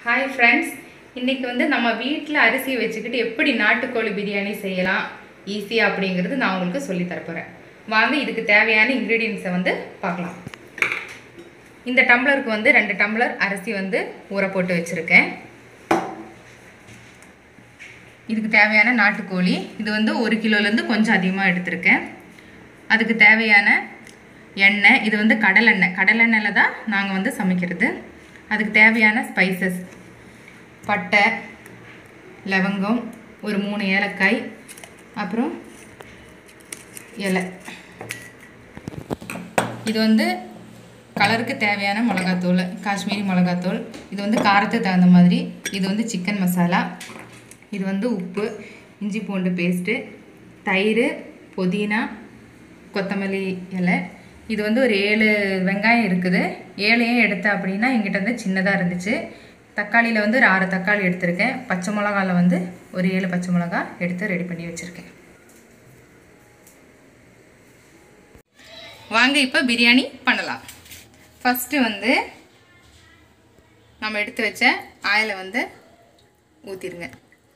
hi friends இன்றைக்கி வந்து நம்ம வீட்டில் அரிசி வச்சுக்கிட்டு எப்படி நாட்டுக்கோழி பிரியாணி செய்யலாம் ஈஸியாக அப்படிங்கிறது நான் உங்களுக்கு சொல்லி தரப்போகிறேன் வாங்க இதுக்கு தேவையான இன்க்ரீடியன்ஸை வந்து பார்க்கலாம் இந்த டம்ளருக்கு வந்து ரெண்டு டம்ளர் அரிசி வந்து ஊற போட்டு வச்சுருக்கேன் இதுக்கு தேவையான நாட்டுக்கோழி இது வந்து ஒரு கிலோலேருந்து கொஞ்சம் அதிகமாக எடுத்திருக்கேன் அதுக்கு தேவையான எண்ணெய் இது வந்து கடலெண்ணெய் கடலெண்ணெயில் தான் நாங்கள் வந்து சமைக்கிறது அதுக்கு தேவையான ஸ்பைசஸ் பட்டை லவங்கம் ஒரு மூணு ஏலக்காய் அப்புறம் இலை இது வந்து கலருக்கு தேவையான மிளகாத்தூள் காஷ்மீரி மிளகாத்தூள் இது வந்து காரத்துக்கு தகுந்த மாதிரி இது வந்து சிக்கன் மசாலா இது வந்து உப்பு இஞ்சி பூண்டு பேஸ்ட்டு தயிர் புதினா கொத்தமல்லி இலை இது வந்து ஒரு ஏழு வெங்காயம் இருக்குது ஏழையும் எடுத்தேன் அப்படின்னா எங்கிட்ட வந்து சின்னதாக இருந்துச்சு தக்காளியில் வந்து ஒரு ஆறு தக்காளி எடுத்திருக்கேன் பச்சை மிளகாவில் வந்து ஒரு ஏழு பச்சை மிளகா எடுத்து ரெடி பண்ணி வச்சுருக்கேன் வாங்க இப்போ பிரியாணி பண்ணலாம் ஃபஸ்ட்டு வந்து நம்ம எடுத்து வச்ச ஆயிலை வந்து ஊற்றிடுங்க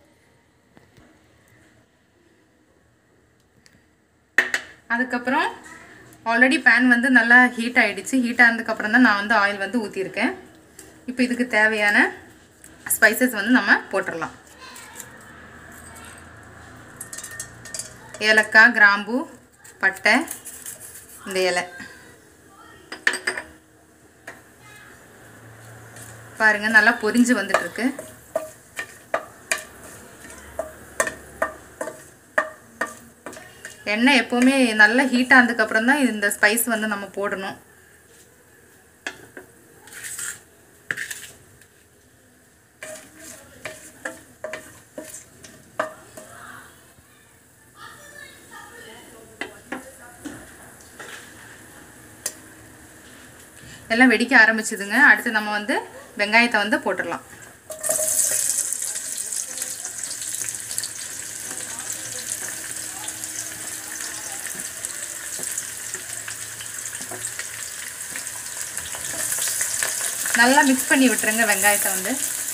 அதுக்கப்புறம் ஆல்ரெடி பேன் வந்து நல்லா ஹீட் ஆகிடுச்சு ஹீட் ஆனதுக்கப்புறம் தான் நான் வந்து ஆயில் வந்து ஊற்றிருக்கேன் இப்போ இதுக்கு தேவையான ஸ்பைசஸ் வந்து நம்ம போட்டுடலாம் ஏலக்காய் கிராம்பு பட்டை இந்த இலை பாருங்கள் நல்லா பொரிஞ்சு வந்துட்டுருக்கு எண்ணெய் எப்போவுமே நல்லா ஹீட் ஆனதுக்கப்புறம் தான் இந்த ஸ்பைஸ் வந்து நம்ம போடணும் எல்லாம் வெடிக்க ஆரம்பிச்சுதுங்க அடுத்து நம்ம வந்து வெங்காயத்தை வந்து போட்டுடலாம் நல்லா மிக்ஸ் பண்ணி விட்டுருங்க வெங்காயத்தை வந்து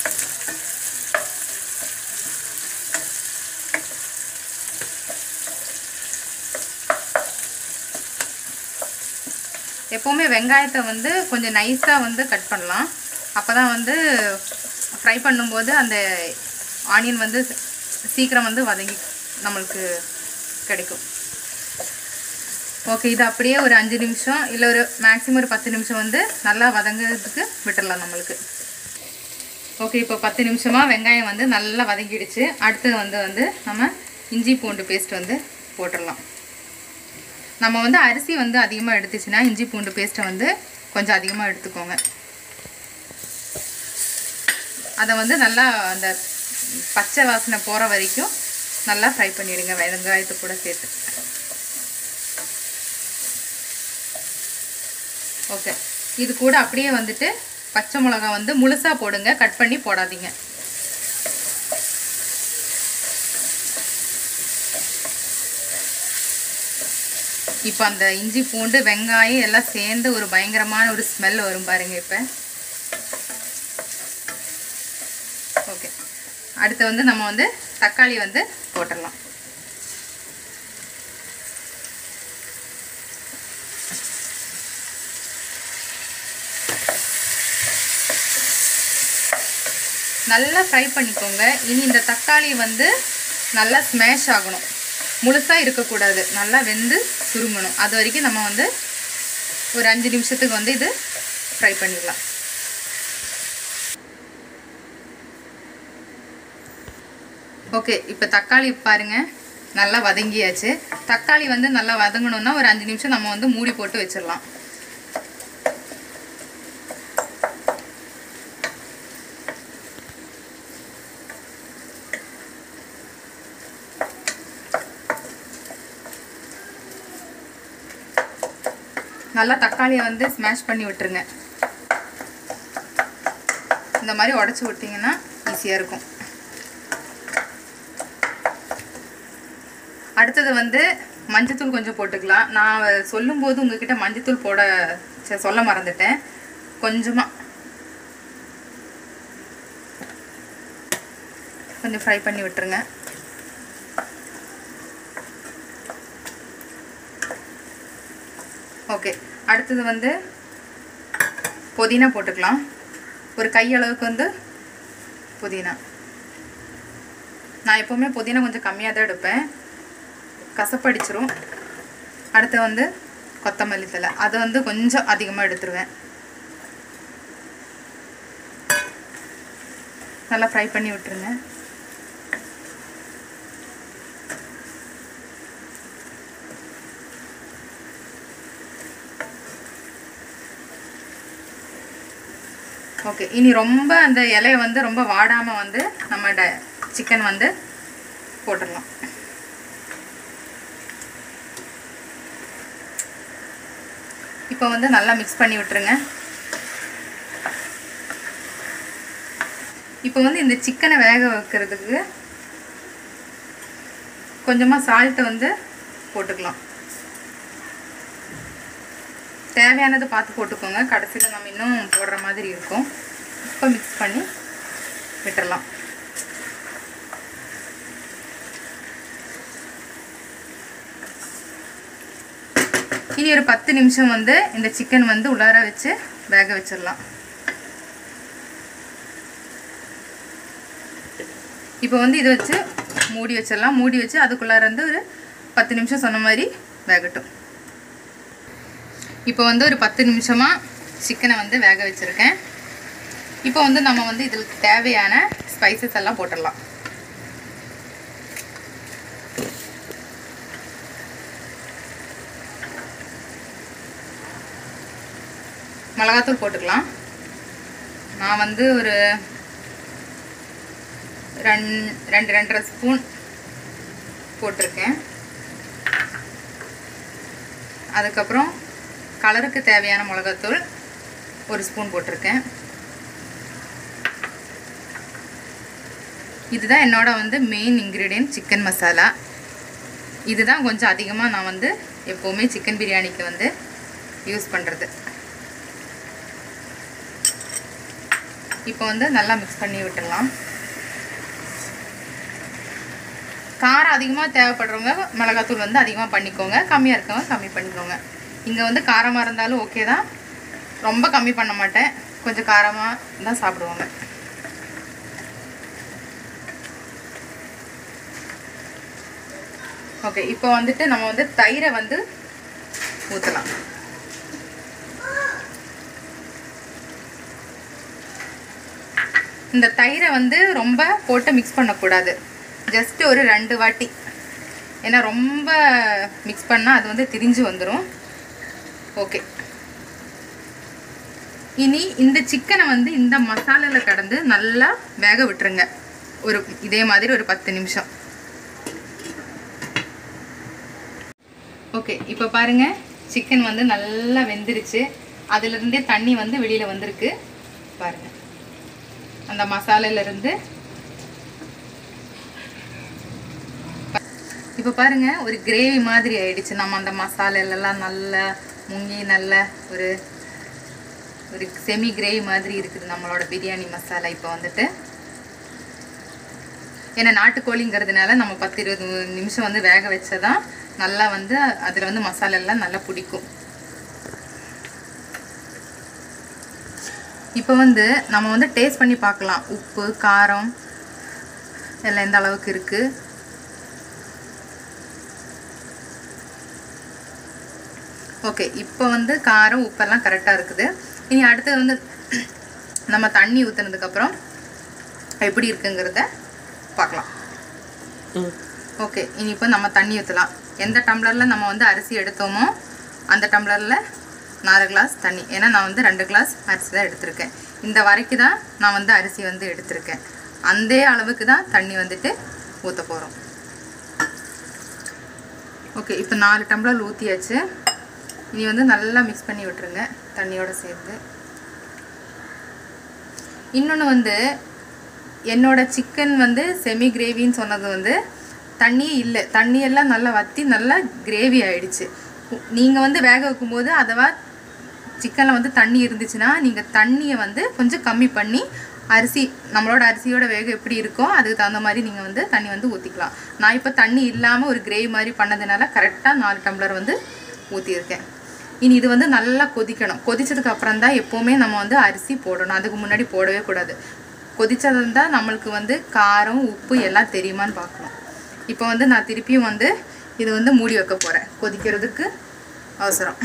எப்போவுமே வெங்காயத்தை வந்து கொஞ்சம் நைஸாக வந்து கட் பண்ணலாம் அப்போ தான் வந்து ஃப்ரை பண்ணும்போது அந்த ஆனியன் வந்து சீக்கிரம் வந்து வதங்கி நம்மளுக்கு கிடைக்கும் ஓகே இது அப்படியே ஒரு அஞ்சு நிமிஷம் இல்லை ஒரு மேக்ஸிமம் ஒரு பத்து நிமிஷம் வந்து நல்லா வதங்கிறதுக்கு விட்டுடலாம் நம்மளுக்கு ஓகே இப்போ பத்து நிமிஷமாக வெங்காயம் வந்து நல்லா வதங்கிடுச்சு அடுத்தது வந்து வந்து நம்ம இஞ்சி பூண்டு பேஸ்ட் வந்து போட்டுடலாம் நம்ம வந்து அரிசி வந்து அதிகமாக எடுத்துச்சுன்னா இஞ்சி பூண்டு பேஸ்ட்டை வந்து கொஞ்சம் அதிகமாக எடுத்துக்கோங்க அதை வந்து நல்லா அந்த பச்சை வாசனை போகிற வரைக்கும் நல்லா ஃப்ரை பண்ணிவிடுங்க வெங்காயத்தை கூட சேர்த்து ஓகே இது கூட அப்படியே வந்துட்டு பச்சை மிளகா வந்து முழுசாக போடுங்க கட் பண்ணி போடாதீங்க இப்போ அந்த இஞ்சி பூண்டு வெங்காயம் எல்லாம் சேர்ந்து ஒரு பயங்கரமான ஒரு ஸ்மெல் வரும் பாருங்க இப்போ ஓகே அடுத்து வந்து நம்ம வந்து தக்காளி வந்து போட்டுடலாம் நல்லா ஃப்ரை பண்ணிக்கோங்க இனி இந்த தக்காளி வந்து நல்லா ஸ்மேஷ் ஆகணும் முழுசாக இருக்கக்கூடாது நல்லா வெந்து சுருங்கணும் அது வரைக்கும் நம்ம வந்து ஒரு அஞ்சு நிமிஷத்துக்கு வந்து இது ஃப்ரை பண்ணிடலாம் ஓகே இப்போ தக்காளி பாருங்கள் நல்லா வதங்கியாச்சு தக்காளி வந்து நல்லா வதங்கணுன்னா ஒரு அஞ்சு நிமிஷம் நம்ம வந்து மூடி போட்டு வச்சிடலாம் நல்லா தக்காளியை வந்து ஸ்மாஷ் பண்ணி விட்டுருங்க இந்த மாதிரி உடச்சி விட்டிங்கன்னா ஈஸியாக இருக்கும் அடுத்தது வந்து மஞ்சத்தூள் கொஞ்சம் போட்டுக்கலாம் நான் சொல்லும்போது உங்ககிட்ட மஞ்சத்தூள் போட ச- சொல்ல மறந்துட்டேன் கொஞ்சமாக கொஞ்சம் ஃப்ரை பண்ணி விட்டுருங்க ஓகே அடுத்தது வந்து புதினா போட்டுக்கலாம் ஒரு கை அளவுக்கு வந்து புதினா நான் எப்போவுமே புதினா கொஞ்சம் கம்மியாக தான் எடுப்பேன் கசப்படிச்சிரும் அடுத்து வந்து கொத்தமல்லி தலை அதை வந்து கொஞ்சம் அதிகமாக எடுத்துருவேன் நல்லா ஃப்ரை பண்ணி விட்டுருங்க ஓகே இனி ரொம்ப அந்த இலையை வந்து ரொம்ப வாடாமல் வந்து நம்ம ட சிக்கன் வந்து போட்டுடலாம் இப்போ வந்து நல்லா மிக்ஸ் பண்ணி விட்டுருங்க இப்போ வந்து இந்த சிக்கனை வேக வைக்கிறதுக்கு கொஞ்சமாக சால்ட்டை வந்து போட்டுக்கலாம் தேவையானதை பார்த்து போட்டுக்கோங்க கடைசியில் நம்ம இன்னும் போடுற மாதிரி இருக்கும் இப்போ மிக்ஸ் பண்ணி விட்டுறலாம் இனி ஒரு பத்து நிமிஷம் வந்து இந்த சிக்கன் வந்து உள்ளார வச்சு வேக வச்சிடலாம் இப்போ வந்து இதை வச்சு மூடி வச்சிடலாம் மூடி வச்சு அதுக்குள்ளார வந்து ஒரு பத்து நிமிஷம் சொன்ன மாதிரி வேகட்டும் இப்போ வந்து ஒரு பத்து நிமிஷமாக சிக்கனை வந்து வேக வச்சுருக்கேன் இப்போ வந்து நம்ம வந்து இதில் தேவையான ஸ்பைசஸ் எல்லாம் போட்டுடலாம் மிளகாத்தூள் போட்டுக்கலாம் நான் வந்து ஒரு ரெண் ரெண்டு ரெண்டரை ஸ்பூன் போட்டிருக்கேன் அதுக்கப்புறம் கலருக்கு தேவையான மிளகாத்தூள் ஒரு ஸ்பூன் போட்டிருக்கேன் இதுதான் என்னோட வந்து மெயின் இன்க்ரீடியன்ட் சிக்கன் மசாலா இதுதான் கொஞ்சம் அதிகமாக நான் வந்து எப்போவுமே சிக்கன் பிரியாணிக்கு வந்து யூஸ் பண்ணுறது இப்போ வந்து நல்லா மிக்ஸ் பண்ணி விட்டுடலாம் காரம் அதிகமாக தேவைப்படுறவங்க மிளகாத்தூள் வந்து அதிகமாக பண்ணிக்கோங்க கம்மியாக இருக்கவங்க கம்மி பண்ணிக்கோங்க இங்கே வந்து காரமாக இருந்தாலும் ஓகே தான் ரொம்ப கம்மி பண்ண மாட்டேன் கொஞ்சம் காரமாக தான் சாப்பிடுவாங்க ஓகே இப்போ வந்துட்டு நம்ம வந்து தயிரை வந்து ஊற்றலாம் இந்த தயிரை வந்து ரொம்ப போட்டு மிக்ஸ் பண்ணக்கூடாது ஜஸ்ட் ஒரு ரெண்டு வாட்டி ஏன்னா ரொம்ப மிக்ஸ் பண்ணால் அது வந்து திரிஞ்சு வந்துடும் ஓகே இனி இந்த சிக்கனை வந்து இந்த மசாலாவில் கடந்து நல்லா வேக விட்டுருங்க ஒரு இதே மாதிரி ஒரு பத்து நிமிஷம் ஓகே இப்போ பாருங்க சிக்கன் வந்து நல்லா வெந்துருச்சு அதுலேருந்தே தண்ணி வந்து வெளியில் வந்திருக்கு பாருங்க அந்த மசாலையிலேருந்து இப்போ பாருங்க ஒரு கிரேவி மாதிரி ஆயிடுச்சு நம்ம அந்த மசாலையிலலாம் நல்லா முங்கி நல்ல ஒரு ஒரு செமி கிரேவி மாதிரி இருக்குது நம்மளோட பிரியாணி மசாலா இப்போ வந்துட்டு ஏன்னா நாட்டுக்கோழிங்கிறதுனால நம்ம பத்து இருபது நிமிஷம் வந்து வேக வச்சதான் நல்லா வந்து அதில் வந்து மசாலா எல்லாம் நல்லா பிடிக்கும் இப்போ வந்து நம்ம வந்து டேஸ்ட் பண்ணி பார்க்கலாம் உப்பு காரம் எல்லாம் எந்த அளவுக்கு இருக்குது ஓகே இப்போ வந்து காரம் உப்பெல்லாம் கரெக்டாக இருக்குது இனி அடுத்தது வந்து நம்ம தண்ணி ஊற்றுனதுக்கப்புறம் எப்படி இருக்குங்கிறத பார்க்கலாம் ஓகே இனி இப்போ நம்ம தண்ணி ஊற்றலாம் எந்த டம்ளரில் நம்ம வந்து அரிசி எடுத்தோமோ அந்த டம்ளரில் நாலு கிளாஸ் தண்ணி ஏன்னா நான் வந்து ரெண்டு கிளாஸ் அரிசி தான் எடுத்திருக்கேன் இந்த வரைக்கும் தான் நான் வந்து அரிசி வந்து எடுத்திருக்கேன் அந்த அளவுக்கு தான் தண்ணி வந்துட்டு ஊற்ற போகிறோம் ஓகே இப்போ நாலு டம்ளர் ஊற்றியாச்சு இனி வந்து நல்லா மிக்ஸ் பண்ணி விட்டுருங்க தண்ணியோட சேர்த்து இன்னொன்று வந்து என்னோட சிக்கன் வந்து செமி கிரேவின்னு சொன்னது வந்து தண்ணியே இல்லை தண்ணியெல்லாம் நல்லா வற்றி நல்லா கிரேவி ஆயிடுச்சு நீங்கள் வந்து வேக வைக்கும்போது அதவா சிக்கனில் வந்து தண்ணி இருந்துச்சுன்னா நீங்கள் தண்ணியை வந்து கொஞ்சம் கம்மி பண்ணி அரிசி நம்மளோட அரிசியோட வேகம் எப்படி இருக்கோ அதுக்கு தகுந்த மாதிரி நீங்கள் வந்து தண்ணி வந்து ஊற்றிக்கலாம் நான் இப்போ தண்ணி இல்லாமல் ஒரு கிரேவி மாதிரி பண்ணதுனால கரெக்டாக நாலு டம்ளர் வந்து ஊற்றியிருக்கேன் இனி இது வந்து நல்லா கொதிக்கணும் கொதிச்சதுக்கு அப்புறம் தான் எப்போவுமே நம்ம வந்து அரிசி போடணும் அதுக்கு முன்னாடி போடவே கூடாது கொதிச்சது தான் நம்மளுக்கு வந்து காரம் உப்பு எல்லாம் தெரியுமான்னு பார்க்கணும் இப்போ வந்து நான் திருப்பியும் வந்து இது வந்து மூடி வைக்க போகிறேன் கொதிக்கிறதுக்கு அவசரம்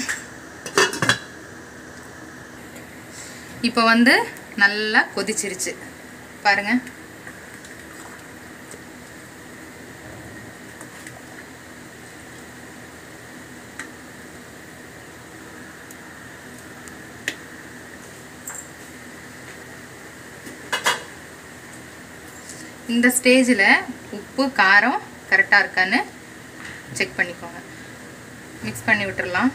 இப்போ வந்து நல்லா கொதிச்சிருச்சு பாருங்க இந்த ஸ்டேஜில் உப்பு காரம் கரெக்டாக இருக்கான்னு செக் பண்ணிக்கோங்க மிக்ஸ் பண்ணி விட்டுறலாம்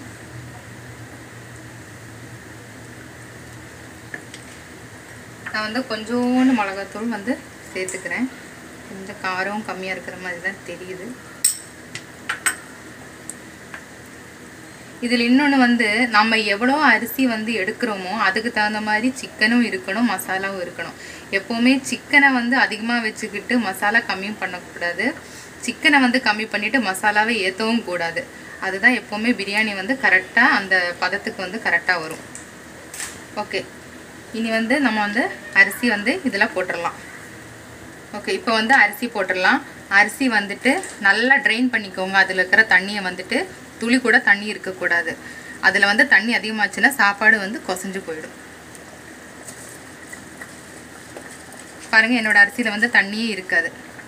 நான் வந்து கொஞ்சோண்டு மிளகாத்தூள் வந்து சேர்த்துக்கிறேன் கொஞ்சம் காரம் கம்மியாக இருக்கிற மாதிரி தான் தெரியுது இதில் இன்னொன்று வந்து நம்ம எவ்வளோ அரிசி வந்து எடுக்கிறோமோ அதுக்கு தகுந்த மாதிரி சிக்கனும் இருக்கணும் மசாலாவும் இருக்கணும் எப்போவுமே சிக்கனை வந்து அதிகமாக வச்சுக்கிட்டு மசாலா கம்மியும் பண்ணக்கூடாது சிக்கனை வந்து கம்மி பண்ணிவிட்டு மசாலாவை ஏற்றவும் கூடாது அதுதான் எப்போவுமே பிரியாணி வந்து கரெக்டாக அந்த பதத்துக்கு வந்து கரெக்டாக வரும் ஓகே இனி வந்து நம்ம வந்து அரிசி வந்து இதில் போட்டுடலாம் ஓகே இப்போ வந்து அரிசி போட்டுடலாம் அரிசி வந்துட்டு நல்லா ட்ரெயின் பண்ணிக்கோங்க அதில் இருக்கிற தண்ணியை வந்துட்டு துளி கூட தண்ணி இருக்கக்கூடாது அதில் வந்து தண்ணி அதிகமாச்சுன்னா சாப்பாடு வந்து கொசஞ்சு போயிடும் பாருங்கள் என்னோட அரிசியில் வந்து தண்ணியே இருக்காது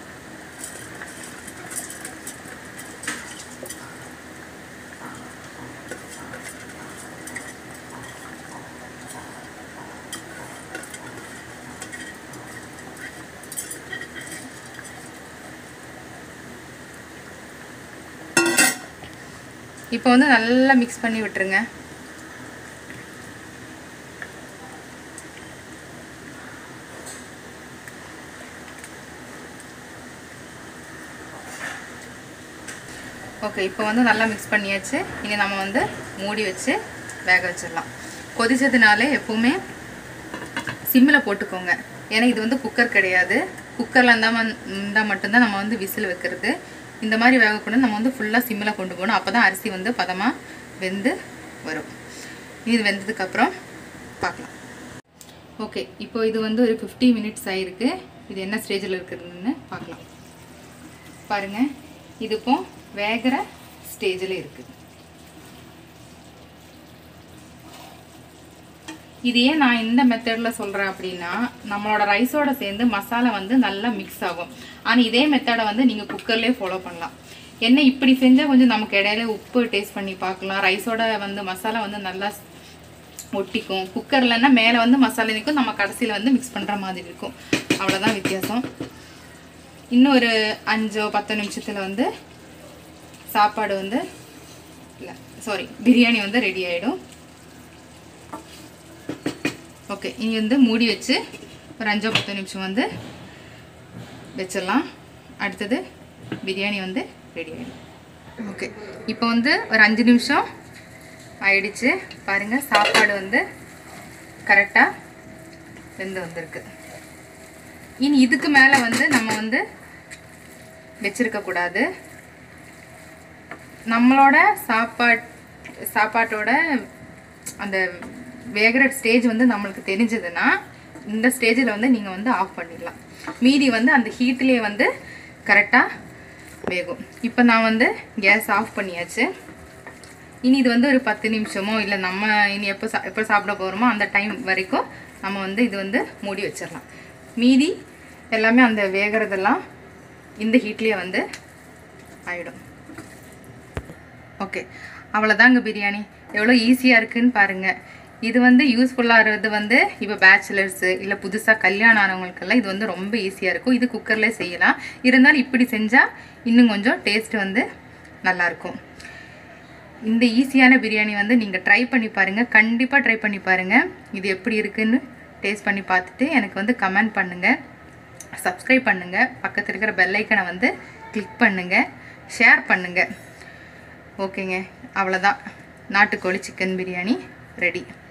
இப்போ வந்து நல்லா மிக்ஸ் பண்ணி விட்டுருங்க ஓகே இப்போ வந்து நல்லா மிக்ஸ் பண்ணியாச்சு இனி நம்ம வந்து மூடி வச்சு வேக வச்சிடலாம் கொதிச்சதுனாலே எப்பவுமே சிம்மில் போட்டுக்கோங்க ஏன்னா இது வந்து குக்கர் கிடையாது குக்கரில் இருந்தால் இருந்தால் மட்டும்தான் நம்ம வந்து விசில் வைக்கிறது இந்த மாதிரி வேகக்கூட நம்ம வந்து ஃபுல்லாக சிம்மில் கொண்டு போகணும் அப்போ தான் அரிசி வந்து பதமாக வெந்து வரும் இது வெந்ததுக்கப்புறம் பார்க்கலாம் ஓகே இப்போ இது வந்து ஒரு ஃபிஃப்டி மினிட்ஸ் ஆகிருக்கு இது என்ன ஸ்டேஜில் இருக்குதுன்னு பார்க்கலாம் பாருங்கள் இது இப்போ வேகிற ஸ்டேஜில் இருக்குது இது ஏன் நான் இந்த மெத்தடில் சொல்கிறேன் அப்படின்னா நம்மளோட ரைஸோட சேர்ந்து மசாலா வந்து நல்லா மிக்ஸ் ஆகும் ஆனால் இதே மெத்தடை வந்து நீங்கள் குக்கர்லேயே ஃபாலோ பண்ணலாம் என்ன இப்படி செஞ்சால் கொஞ்சம் நமக்கு இடையில உப்பு டேஸ்ட் பண்ணி பார்க்கலாம் ரைஸோட வந்து மசாலா வந்து நல்லா ஒட்டிக்கும் குக்கர்லன்னா மேலே வந்து மசாலா நிற்கும் நம்ம கடைசியில் வந்து மிக்ஸ் பண்ணுற மாதிரி இருக்கும் அவ்வளோதான் வித்தியாசம் இன்னும் ஒரு அஞ்சோ பத்து நிமிஷத்தில் வந்து சாப்பாடு வந்து இல்லை சாரி பிரியாணி வந்து ரெடி ஆகிடும் ஓகே இனி வந்து மூடி வச்சு ஒரு அஞ்சோ பத்து நிமிஷம் வந்து வச்சிடலாம் அடுத்தது பிரியாணி வந்து ரெடி ஆகிடும் ஓகே இப்போ வந்து ஒரு அஞ்சு நிமிஷம் ஆயிடுச்சு பாருங்கள் சாப்பாடு வந்து கரெக்டாக வெந்து வந்திருக்கு இனி இதுக்கு மேலே வந்து நம்ம வந்து வச்சிருக்கக்கூடாது நம்மளோட சாப்பாட் சாப்பாட்டோட அந்த வேகிற ஸ்டேஜ் வந்து நம்மளுக்கு தெரிஞ்சதுன்னா இந்த ஸ்டேஜில் வந்து நீங்கள் வந்து ஆஃப் பண்ணிடலாம் மீதி வந்து அந்த ஹீட்லேயே வந்து கரெக்டாக வேகும் இப்போ நான் வந்து கேஸ் ஆஃப் பண்ணியாச்சு இனி இது வந்து ஒரு பத்து நிமிஷமோ இல்லை நம்ம இனி எப்போ சா எப்போ சாப்பிட போகிறோமோ அந்த டைம் வரைக்கும் நம்ம வந்து இது வந்து மூடி வச்சிடலாம் மீதி எல்லாமே அந்த வேகிறதெல்லாம் இந்த ஹீட்லேயே வந்து ஆகிடும் ஓகே அவ்வளோதாங்க பிரியாணி எவ்வளோ ஈஸியாக இருக்குன்னு பாருங்கள் இது வந்து யூஸ்ஃபுல்லாக இருக்கிறது வந்து இப்போ பேச்சுலர்ஸு இல்லை புதுசாக கல்யாணம் ஆனவங்களுக்கெல்லாம் இது வந்து ரொம்ப ஈஸியாக இருக்கும் இது குக்கர்லேயே செய்யலாம் இருந்தாலும் இப்படி செஞ்சால் இன்னும் கொஞ்சம் டேஸ்ட் வந்து நல்லாயிருக்கும் இந்த ஈஸியான பிரியாணி வந்து நீங்கள் ட்ரை பண்ணி பாருங்கள் கண்டிப்பாக ட்ரை பண்ணி பாருங்கள் இது எப்படி இருக்குன்னு டேஸ்ட் பண்ணி பார்த்துட்டு எனக்கு வந்து கமெண்ட் பண்ணுங்கள் சப்ஸ்கிரைப் பண்ணுங்கள் பக்கத்தில் இருக்கிற பெல் ஐக்கனை வந்து கிளிக் பண்ணுங்கள் ஷேர் பண்ணுங்கள் ஓகேங்க அவ்வளோதான் நாட்டுக்கோழி சிக்கன் பிரியாணி ரெடி